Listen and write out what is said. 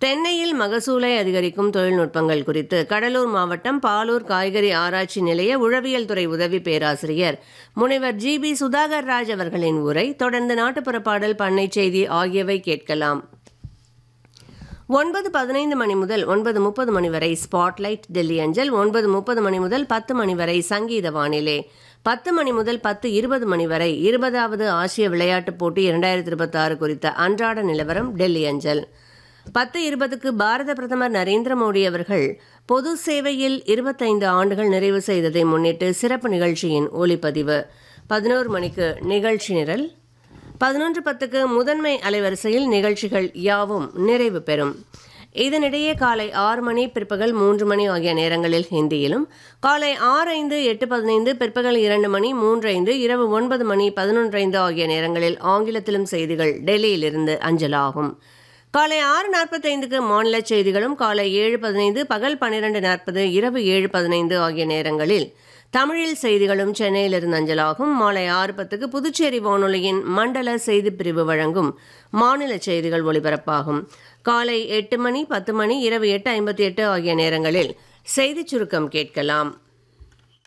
தென்னையில் மகசூலை அதிகரிக்கும் தொழில்நுட்பங்கள் குறித்து கடலூர் மாவட்டம் பாலூர் காய்கறி ஆராய்ச்சி நிலைய உழவியல் துறை உதவி பேராசிரியர் முனைவர் ஜி பி சுதாகர் ராஜ் அவர்களின் உரை தொடர்ந்து நாட்டுப்புற பாடல் பண்ணை செய்தி ஆகியவை கேட்கலாம் ஒன்பது பதினைந்து மணி முதல் ஒன்பது முப்பது மணி வரை ஸ்பாட்லைட் டெல்லி அஞ்சல் ஒன்பது முப்பது மணி முதல் பத்து மணி வரை சங்கீத வானிலை பத்து மணி முதல் பத்து இருபது மணி வரை இருபதாவது ஆசிய விளையாட்டுப் போட்டி இரண்டாயிரத்தி இருபத்தி ஆறு குறித்த அன்றாட நிலவரம் டெல்லி அஞ்சல் பத்து இருபதுக்கு பாரத பிரதமர் நரேந்திர மோடி அவர்கள் பொது சேவையில் இருபத்தைந்து ஆண்டுகள் நிறைவு செய்ததை முன்னிட்டு சிறப்பு நிகழ்ச்சியின் ஒலிப்பதிவு பதினோரு மணிக்கு நிகழ்ச்சி நிரல் பதினொன்று பத்துக்கு முதன்மை அலைவரிசையில் நிகழ்ச்சிகள் யாவும் நிறைவு பெறும் இதனிடையே காலை ஆறு மணி பிற்பகல் மூன்று மணி ஆகிய நேரங்களில் ஹிந்தியிலும் காலை ஆறு ஐந்து எட்டு பதினைந்து பிற்பகல் இரண்டு மணி மூன்று ஐந்து இரவு ஒன்பது மணி பதினொன்று ஐந்து ஆகிய நேரங்களில் ஆங்கிலத்திலும் செய்திகள் டெல்லியிலிருந்து அஞ்சலாகும் காலை ஆறு நாற்பத்தைந்துக்கு மாநில செய்திகளும் காலை ஏழு பதினைந்து பகல் பன்னிரண்டு நாற்பது இரவு ஏழு பதினைந்து ஆகிய நேரங்களில் தமிழில் செய்திகளும் சென்னையிலிருந்து அஞ்சலாகும் மாலை ஆறு பத்துக்கு புதுச்சேரி வானொலியின் மண்டல செய்திப் பிரிவு வழங்கும் மாநில செய்திகள் ஒலிபரப்பாகும் காலை எட்டு மணி பத்து மணி இரவு எட்டு ஐம்பத்தி எட்டு ஆகிய நேரங்களில் செய்திச் சுருக்கம் கேட்கலாம்